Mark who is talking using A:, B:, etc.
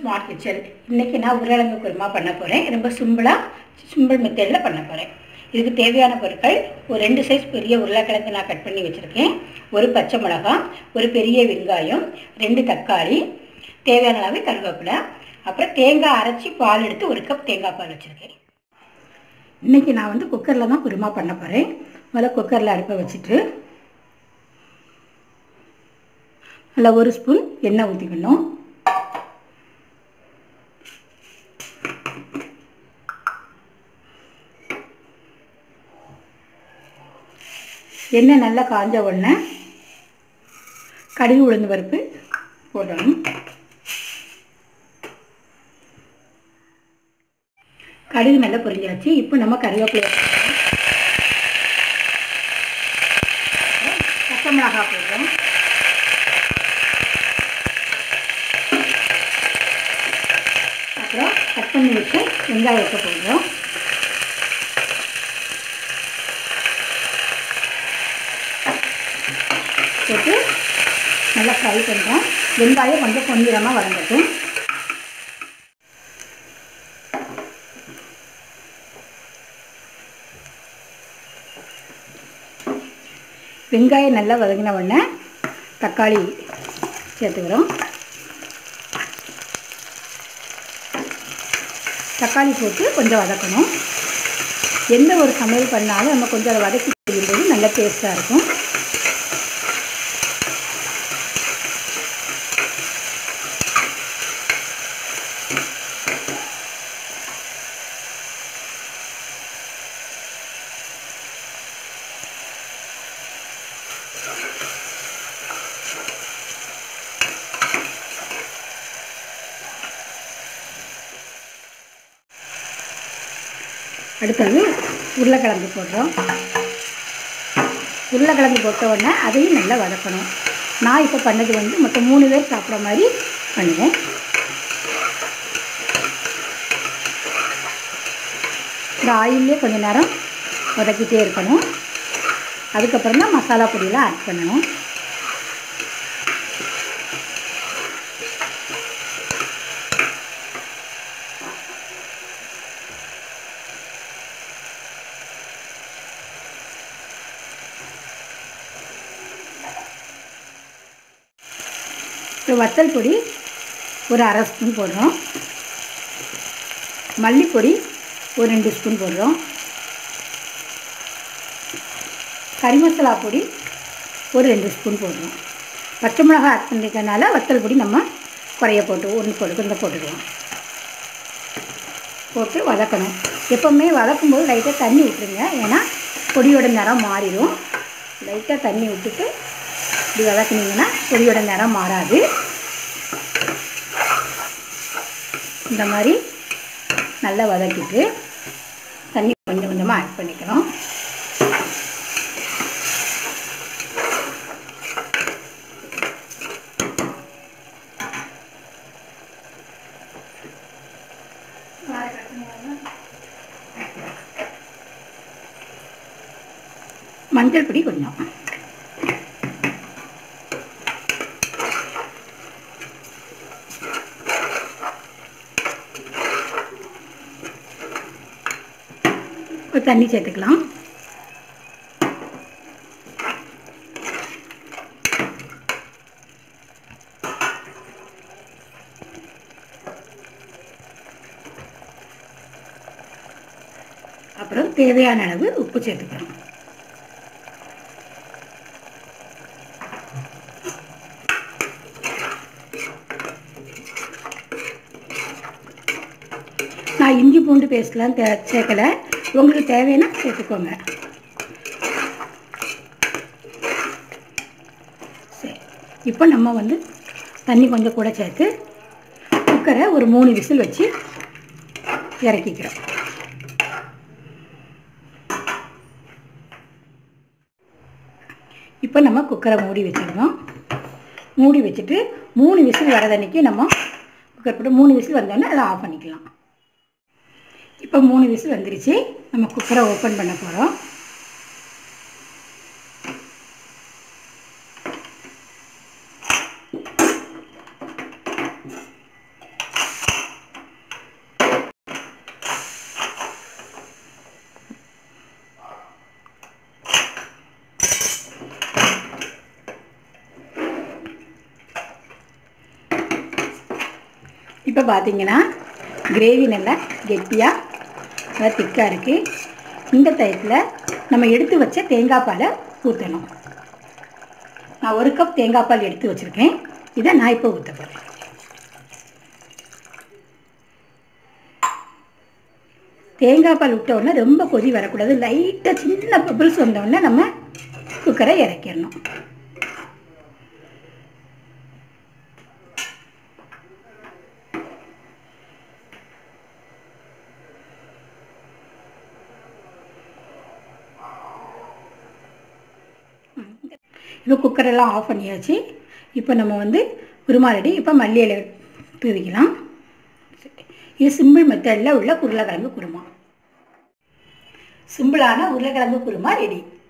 A: smart kitchen இன்றைக்கி நான் உருளைக்கிழங்கு குருமா பண்ண போகிறேன் ரொம்ப சிம்பிளாக சிம்பிள் மெத்தடில் பண்ண போகிறேன் இதுக்கு தேவையான பொருட்கள் ஒரு ரெண்டு சைஸ் பெரிய உருளைக்கிழங்கு நான் கட் பண்ணி வச்சுருக்கேன் ஒரு பச்சை மிளகாய் ஒரு பெரிய வெங்காயம் ரெண்டு தக்காளி தேவையான அளவு கருவேப்பிலை அப்புறம் தேங்காய் அரைச்சி பால் எடுத்து ஒரு கப் தேங்காய் பால் வச்சுருக்கேன் இன்றைக்கி நான் வந்து குக்கரில் தான் குருமா பண்ண போகிறேன் முதல்ல குக்கரில் அடுப்பை வச்சுட்டு நல்லா ஒரு ஸ்பூன் எண்ணெய் ஊற்றிக்கணும் எண்ணெய் நல்லா காஞ்ச உடனே கடுகு உளுந்து பருப்பு போடணும் கடுகு நல்லா பொரிஞ்சாச்சு இப்போ நம்ம கருவேப்பிலை பச்சை மிளகாய் போடுறோம் அப்புறம் கட் பண்ணி வச்சு வெங்காயத்தை போடுறோம் போட்டு நல்லா ஃப்ரை பண்ணுறோம் வெங்காயம் கொஞ்சம் பொன்னிறமாக வதங்கட்டும் வெங்காயம் நல்லா வதங்கின உடனே தக்காளி சேர்த்துக்கிறோம் தக்காளி போட்டு கொஞ்சம் வதக்கணும் எந்த ஒரு சமையல் பண்ணாலும் நம்ம கொஞ்சம் அதை வதக்கி செய்யும்போது நல்ல டேஸ்ட்டாக இருக்கும் அடுத்தது உருளைக்கிழங்கு போடுறோம் உருளைக்கிழங்கு போட்ட உடனே அதையும் நல்லா வதக்கணும் நான் இப்போ பண்ணது வந்து மொத்தம் மூணு பேர் சாப்பிட்ற மாதிரி பண்ணுவேன் இந்த ஆயிலே கொஞ்சம் நேரம் வதக்கிட்டே இருக்கணும் அதுக்கப்புறம் தான் மசாலா பொடியெல்லாம் ஆட் பண்ணணும் இப்போ வத்தல் பொடி ஒரு அரை ஸ்பூன் போடுறோம் மல்லிப்பொடி ஒரு ரெண்டு ஸ்பூன் போடுறோம் கறி மசாலா பொடி ஒரு ரெண்டு ஸ்பூன் போடுறோம் பச்சை மிளகாய் ஆட் பண்ணிக்கிறதுனால வத்தல் பொடி நம்ம குறைய போட்டு ஒன்று போட்டு கொஞ்சம் போட்டுக்கலாம் போட்டு வதக்கணும் எப்போவுமே வதக்கும்போது லைட்டாக தண்ணி விட்டுருங்க ஏன்னா பொடியோட நிறம் மாறிடும் லைட்டாக தண்ணி விட்டுட்டு இப்படி வதக்குனீங்கன்னா பொடியோட நிறம் மாறாது இந்த மாதிரி நல்லா வதக்கிட்டு தண்ணி கொஞ்சம் கொஞ்சமாக ஆட் பண்ணிக்கிறோம் மஞ்சள் பொடி கொஞ்சம் ஒரு தண்ணி சேர்த்துக்கலாம் அப்புறம் தேவையான அளவு உப்பு சேர்த்துக்கிறோம் நான் இஞ்சி பூண்டு பேஸ்ட்லாம் தே சேர்க்கலை உங்களுக்கு தேவைன்னா சேர்த்துக்கோங்க சரி இப்போ நம்ம வந்து தண்ணி கொஞ்சம் கூட சேர்த்து குக்கரை ஒரு மூணு விசில் வச்சு இறக்கிக்கிறோம் இப்போ நம்ம குக்கரை மூடி வச்சிடணும் மூடி வச்சுட்டு மூணு விசில் வரதன்னைக்கு நம்ம குக்கர் போட்டு மூணு விசில் வந்தோடனே அதை ஆஃப் பண்ணிக்கலாம் இப்போ மூணு விசில் வந்துருச்சு நம்ம குக்கரை ஓப்பன் பண்ண போகிறோம் இப்போ பார்த்தீங்கன்னா கிரேவி நல்லா கெட்டியாக நல்லா திக்காக இருக்குது இந்த டயத்தில் நம்ம எடுத்து வச்ச தேங்காய் பாலை ஊற்றணும் நான் ஒரு கப் தேங்காய் பால் எடுத்து வச்சுருக்கேன் இதை நான் இப்போ ஊற்ற போகிறேன் தேங்காய் பால் விட்ட உடனே ரொம்ப கொதி வரக்கூடாது லைட்டாக சின்ன பபிள்ஸ் வந்தோடனே நம்ம குக்கரை இறக்கிடணும் இப்போ குக்கரெல்லாம் ஆஃப் பண்ணியாச்சு இப்போ நம்ம வந்து குருமா ரெடி இப்போ மல்லி இலை தூவிக்கலாம் இது சிம்பிள் மெத்தடில் உள்ள உருளைக்கிழங்கு குருமா சிம்பிளான உருளைக்கிழங்கு குருமா ரெடி